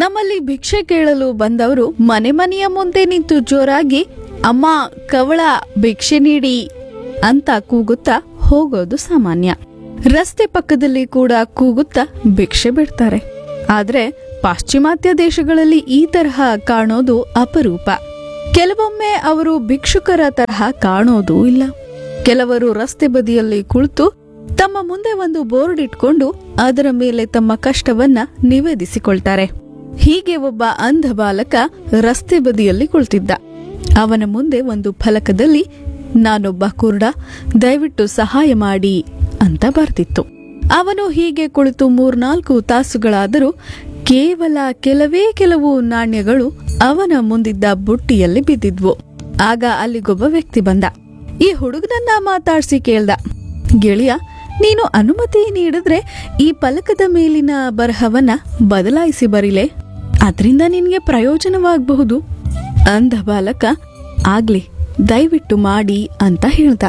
ನಮ್ಮಲ್ಲಿ ಭಿಕ್ಷೆ ಕೇಳಲು ಬಂದವರು ಮನೆ ಮನೆಯ ಮುಂದೆ ನಿಂತು ಜೋರಾಗಿ ಅಮ್ಮ ಕವಳ ಭಿಕ್ಷೆ ನೀಡಿ ಅಂತ ಕೂಗುತ್ತಾ ಹೋಗೋದು ಸಾಮಾನ್ಯ ರಸ್ತೆ ಪಕ್ಕದಲ್ಲಿ ಕೂಡ ಕೂಗುತ್ತಾ ಭಿಕ್ಷೆ ಬಿಡ್ತಾರೆ ಆದ್ರೆ ಪಾಶ್ಚಿಮಾತ್ಯ ದೇಶಗಳಲ್ಲಿ ಈ ತರಹ ಕಾಣೋದು ಅಪರೂಪ ಕೆಲವೊಮ್ಮೆ ಅವರು ಭಿಕ್ಷುಕರ ತರಹ ಕಾಣೋದೂ ಇಲ್ಲ ಕೆಲವರು ರಸ್ತೆ ಬದಿಯಲ್ಲಿ ಕುಳಿತು ತಮ್ಮ ಮುಂದೆ ಒಂದು ಬೋರ್ಡ್ ಇಟ್ಕೊಂಡು ಅದರ ಮೇಲೆ ತಮ್ಮ ಕಷ್ಟವನ್ನ ನಿವೇದಿಸಿಕೊಳ್ತಾರೆ ಹೀಗೆ ಒಬ್ಬ ಅಂಧ ಬಾಲಕ ರಸ್ತೆ ಬದಿಯಲ್ಲಿ ಕುಳಿತಿದ್ದ ಅವನ ಮುಂದೆ ಒಂದು ಫಲಕದಲ್ಲಿ ನಾನೊಬ್ಬ ಕುರುಡ ದಯವಿಟ್ಟು ಸಹಾಯ ಮಾಡಿ ಅಂತ ಬರ್ತಿತ್ತು ಅವನು ಹೀಗೆ ಕುಳಿತು ಮೂರ್ನಾಲ್ಕು ತಾಸುಗಳಾದರೂ ಕೇವಲ ಕೆಲವೇ ಕೆಲವು ನಾಣ್ಯಗಳು ಅವನ ಮುಂದಿದ್ದ ಬುಟ್ಟಿಯಲ್ಲಿ ಬಿದ್ದಿದ್ವು ಆಗ ಅಲ್ಲಿಗೊಬ್ಬ ವ್ಯಕ್ತಿ ಬಂದ ಈ ಹುಡುಗನನ್ನ ಮಾತಾಡ್ಸಿ ಕೇಳ್ದ ಗೆಳೆಯ ನೀನು ಅನುಮತಿ ನೀಡಿದ್ರೆ ಈ ಫಲಕದ ಮೇಲಿನ ಬರಹವನ್ನ ಬದಲಾಯಿಸಿ ಬರಿಲೆ ಅದರಿಂದ ನಿನ್ಗೆ ಪ್ರಯೋಜನವಾಗಬಹುದು ಅಂಧ ಬಾಲಕ ಆಗ್ಲಿ ದಯವಿಟ್ಟು ಮಾಡಿ ಅಂತ ಹೇಳ್ದ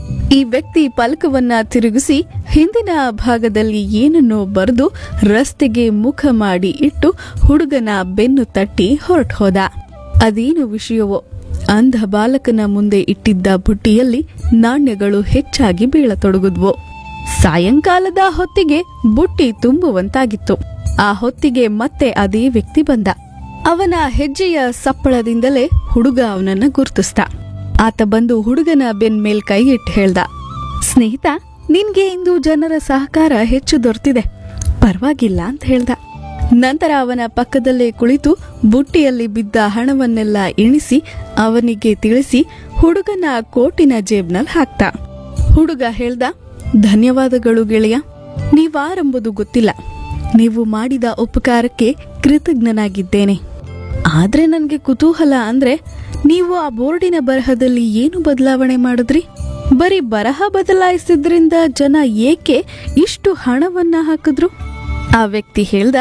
ಈ ವ್ಯಕ್ತಿ ಫಲಕವನ್ನ ತಿರುಗಿಸಿ ಹಿಂದಿನ ಭಾಗದಲ್ಲಿ ಏನನ್ನೋ ಬರೆದು ರಸ್ತೆಗೆ ಮುಖ ಮಾಡಿ ಇಟ್ಟು ಹುಡುಗನ ಬೆನ್ನು ತಟ್ಟಿ ಹೊರಟು ಹೋದ ಅದೇನು ವಿಷಯವೋ ಅಂಧ ಬಾಲಕನ ಮುಂದೆ ಇಟ್ಟಿದ್ದ ಬುಟ್ಟಿಯಲ್ಲಿ ನಾಣ್ಯಗಳು ಹೆಚ್ಚಾಗಿ ಬೀಳತೊಡಗಿದ್ವು ಸಾಯಂಕಾಲದ ಹೊತ್ತಿಗೆ ಬುಟ್ಟಿ ತುಂಬುವಂತಾಗಿತ್ತು ಆ ಹೊತ್ತಿಗೆ ಮತ್ತೆ ಅದೇ ವ್ಯಕ್ತಿ ಬಂದ ಅವನ ಹೆಜ್ಜೆಯ ಸಪ್ಪಳದಿಂದಲೇ ಹುಡುಗ ಅವನನ್ನ ಗುರ್ತಿಸ್ದ ಆತ ಬಂದು ಹುಡುಗನ ಬೆನ್ ಮೇಲ್ ಕೈ ಇಟ್ಟು ಹೇಳ್ದ ಸ್ನೇಹಿತ ನಿನ್ಗೆ ಇಂದು ಜನರ ಸಹಕಾರ ಹೆಚ್ಚು ದೊರೆತಿದೆ ಪರವಾಗಿಲ್ಲ ಅಂತ ಹೇಳ್ದ ನಂತರ ಅವನ ಪಕ್ಕದಲ್ಲೇ ಕುಳಿತು ಬುಟ್ಟಿಯಲ್ಲಿ ಬಿದ್ದ ಹಣವನ್ನೆಲ್ಲ ಎಣಿಸಿ ಅವನಿಗೆ ತಿಳಿಸಿ ಹುಡುಗನ ಕೋಟಿನ ಜೇಬ್ನಲ್ಲಿ ಹಾಕ್ತ ಹುಡುಗ ಹೇಳ್ದ ಧನ್ಯವಾದಗಳು ಗೆಳೆಯ ನೀವಾರೆಂಬುದು ಗೊತ್ತಿಲ್ಲ ನೀವು ಮಾಡಿದ ಉಪಕಾರಕ್ಕೆ ಕೃತಜ್ಞನಾಗಿದ್ದೇನೆ ಆದ್ರೆ ನನಗೆ ಕುತೂಹಲ ಅಂದ್ರೆ ನೀವು ಆ ಬೋರ್ಡಿನ ಬರಹದಲ್ಲಿ ಏನು ಬದಲಾವಣೆ ಮಾಡಿದ್ರಿ ಬರೀ ಬರಹ ಬದಲಾಯಿಸಿದ್ರಿಂದ ಜನ ಏಕೆ ಇಷ್ಟು ಹಣವನ್ನ ಹಾಕಿದ್ರು ಆ ವ್ಯಕ್ತಿ ಹೇಳ್ದ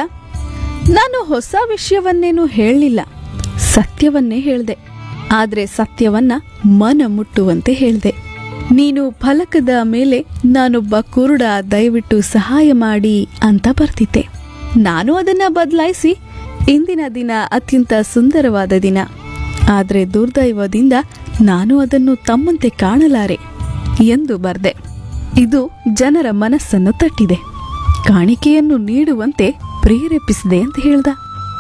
ನಾನು ಹೊಸ ವಿಷಯವನ್ನೇನು ಹೇಳಲಿಲ್ಲ ಸತ್ಯವನ್ನೇ ಹೇಳ್ದೆ ಆದ್ರೆ ಸತ್ಯವನ್ನ ಮನ ಮುಟ್ಟುವಂತೆ ಹೇಳ್ದೆ ನೀನು ಫಲಕದ ಮೇಲೆ ನಾನೊಬ್ಬ ಕುರುಡ ದಯವಿಟ್ಟು ಸಹಾಯ ಮಾಡಿ ಅಂತ ಬರ್ತಿದ್ದೆ ನಾನು ಅದನ್ನ ಬದಲಾಯಿಸಿ ಇಂದಿನ ದಿನ ಅತ್ಯಂತ ಸುಂದರವಾದ ದಿನ ಆದ್ರೆ ದುರ್ದೈವದಿಂದ ನಾನು ಅದನ್ನು ತಮ್ಮಂತೆ ಕಾಣಲಾರೆ ಎಂದು ಬರ್ದೆ ಇದು ಜನರ ಮನಸ್ಸನ್ನು ತಟ್ಟಿದೆ ಕಾಣಿಕೆಯನ್ನು ನೀಡುವಂತೆ ಪ್ರೇರೇಪಿಸಿದೆ ಅಂತ ಹೇಳ್ದ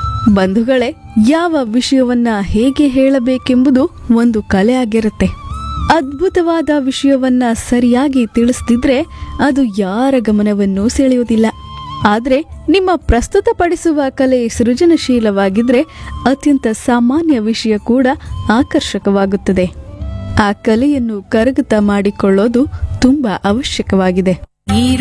ಬಂಧುಗಳೇ ಯಾವ ವಿಷಯವನ್ನ ಹೇಗೆ ಹೇಳಬೇಕೆಂಬುದು ಒಂದು ಕಲೆ ಆಗಿರುತ್ತೆ ಅದ್ಭುತವಾದ ವಿಷಯವನ್ನ ಸರಿಯಾಗಿ ತಿಳಿಸ್ತಿದ್ರೆ ಅದು ಯಾರ ಗಮನವನ್ನೂ ಸೆಳೆಯುವುದಿಲ್ಲ ಆದ್ರೆ ನಿಮ್ಮ ಪ್ರಸ್ತುತಪಡಿಸುವ ಕಲೆ ಸೃಜನಶೀಲವಾಗಿದ್ರೆ ಅತ್ಯಂತ ಸಾಮಾನ್ಯ ವಿಷಯ ಕೂಡ ಆಕರ್ಷಕವಾಗುತ್ತದೆ ಆ ಕಲೆಯನ್ನು ಕರಗತ ಮಾಡಿಕೊಳ್ಳೋದು ತುಂಬಾ ಅವಶ್ಯಕವಾಗಿದೆ